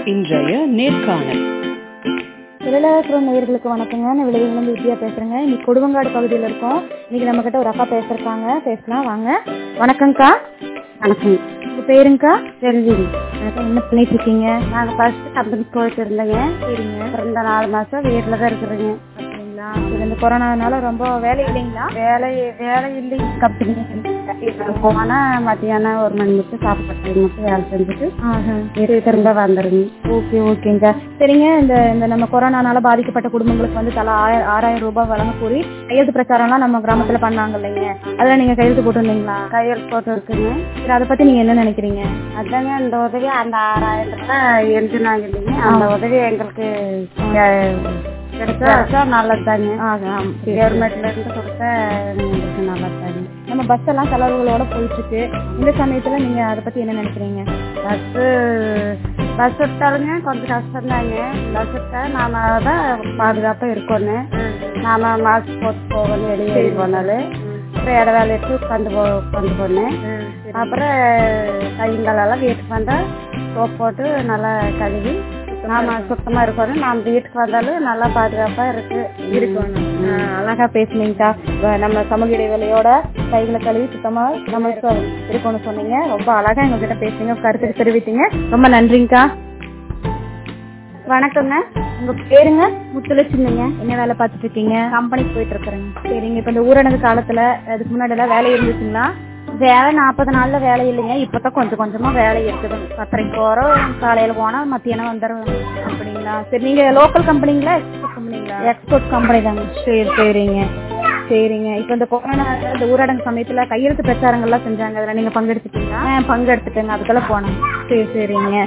இன்றைய நேர்காணல் தொழிலாளர் நேயர்களுக்கு வணக்கங்க நான் விளைவுலேருந்து வித்யா பேசுறேங்க இன்னைக்கு கொடுவங்காடு பகுதியில் இருக்கோம் இன்னைக்கு நம்ம கிட்ட ஒரு அக்கா பேசுறாங்க பேசலாம் வாங்க வணக்கம்க்கா வணக்கம் உங்க பேருங்கக்கா செல்வி என்ன பண்ணிட்டு இருக்கீங்க நாங்க ஃபர்ஸ்ட் கம்பெனிக்கு போயிட்டு இருந்தேங்க சரிங்க அப்புறம் இந்த நாலு மாசம் வீட்டுல தான் இருக்கிறேங்க அப்படிங்களா சரி இந்த கொரோனானால ரொம்ப வேலை இல்லைங்களா வேலை வேலை இல்லைங்க கம்பெனி போனா மத்தியானம் ஒரு மணி மட்டும் சாப்பிட்டு மட்டும் வேலை செஞ்சுட்டு வீட்டுக்கு திரும்ப வந்துருங்க ஓகே ஓகேங்க சரிங்க இந்த இந்த நம்ம கொரோனானால பாதிக்கப்பட்ட குடும்பங்களுக்கு வந்து தலா ஆயிரம் ஆறாயிரம் ரூபாய் வழங்க கோரி கையெழுத்து பிரச்சாரம்லாம் நம்ம கிராமத்துல பண்ணாங்க இல்லைங்க அதெல்லாம் நீங்க கையெழுத்து போட்டிருந்தீங்களா கையெழுத்து போட்டு இருக்குங்க சரி அதை பத்தி நீங்க என்ன நினைக்கிறீங்க அதாங்க இந்த உதவி அந்த ஆறாயிரம் ரூபாய் எழுதினாங்க இல்லைங்க அந்த உதவி எங்களுக்கு கெ- கிடைச்சா நல்லதுதாங்க கவர்மெண்ட்ல இருந்து கொடுத்தா எங்களுக்கு நல்லதுதாங்க நம்ம பஸ் எல்லாம் செலவுகளோட போயிட்டு இருக்கு இந்த சமயத்துல நீங்க அதை பத்தி என்ன நினைக்கிறீங்க பஸ் பஸ் விட்டாலுங்க கொஞ்சம் கஷ்டம் தாங்க பஸ் விட்டா நாம தான் பாதுகாப்பா இருக்கணும் நாம மாஸ்க் போட்டு போகணும் வெளியே போனாலும் அப்புறம் இட வேலை எடுத்து உட்காந்து போ உட்காந்து போனேன் அப்புறம் கையங்காலெல்லாம் வீட்டுக்கு வந்தா சோப் போட்டு நல்லா கழுவி நாம சுத்தமா இருக்கணும் நாம வீட்டுக்கு வந்தாலும் நல்லா பாதுகாப்பா இருக்கு இருக்கணும் ஆஹ் அழகா பேசுனீங்கக்கா வ- நம்ம சமூக இடைவெளியோட கைகளை கழுவி சுத்தமா நம்ம இருக்க- இருக்கணும்னு சொன்னீங்க ரொம்ப அழகா எங்ககிட்ட பேசுனீங்க கருத்துக்கு தெரிவித்தீங்க ரொம்ப நன்றிங்கக்கா வணக்கங்க உங்க பேருங்க முத்துலட்சுமிங்க என்ன வேலை பார்த்துட்டு இருக்கீங்க கம்பெனிக்கு போயிட்டு இருக்கிறேங்க சரிங்க இப்ப இந்த ஊரடங்கு காலத்துல அதுக்கு முன்னாடி எல்லாம் வேலை இருந்துச்சுங்களா வேலை நாற்பது நாள்ல வேலை இல்லைங்க இப்பதான் கொஞ்சம் கொஞ்சமா வேலை இருக்குதுங்க பத்தரைக்கு போறோம் காலையில போனா மத்தியானம் வந்துடுவோம் அப்படிங்களா சரி நீங்க லோக்கல் கம்பெனிங்களா எக்ஸ்போர்ட் கம்பெனிங்களா எக்ஸ்போர்ட் கம்பெனி தாங்க சரி சரிங்க சரிங்க இப்ப இந்த கொரோனா இந்த ஊரடங்கு சமயத்துல கையெழுத்து பிரச்சாரங்கள்லாம் செஞ்சாங்க அதுல நீங்க பங்கெடுத்துட்டீங்களா பங்கெடுத்துட்டேங்க அதுக்கெல்லாம் போனேன் சரி சரிங்க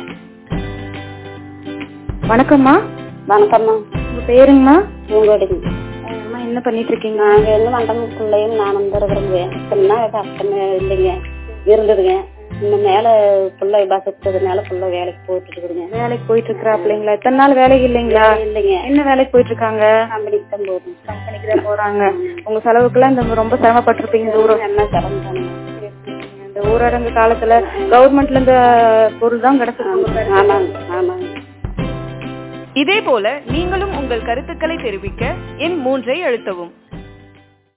வணக்கம்மா வணக்கம்மா உங்க பேருங்கம்மா உங்களுடைய அம்மா என்ன பண்ணிட்டு இருக்கீங்க நாங்க எங்க மண்டபத்துக்குள்ளேயும் நானும் தான் இருக்கிறேங்க அப்படின்னா கஷ்டம் இல்லைங்க இருந்ததுங்க இன்னும் மேல ஃபுல்லா பஸ் எடுத்ததுனால ஃபுல்லா வேலைக்கு போயிட்டு இருக்குதுங்க வேலைக்கு போயிட்டு இருக்கிறா பிள்ளைங்களா இத்தனை நாள் வேலைக்கு இல்லைங்களா இல்லைங்க என்ன வேலைக்கு போயிட்டு இருக்காங்க கம்பெனிக்கு தான் போகுது கம்பெனிக்கு தான் போறாங்க உங்க செலவுக்குலாம் இந்த ரொம்ப சிரமப்பட்டிருப்பீங்க இந்த ஊர என்ன சிரமம் தானே இந்த ஊரடங்கு காலத்துல கவர்மெண்ட்ல இந்த பொருள் தான் கிடைச்சிருக்கு ஆமாங்க ஆமாங்க இதேபோல நீங்களும் உங்கள் கருத்துக்களை தெரிவிக்க எண் மூன்றை அழுத்தவும்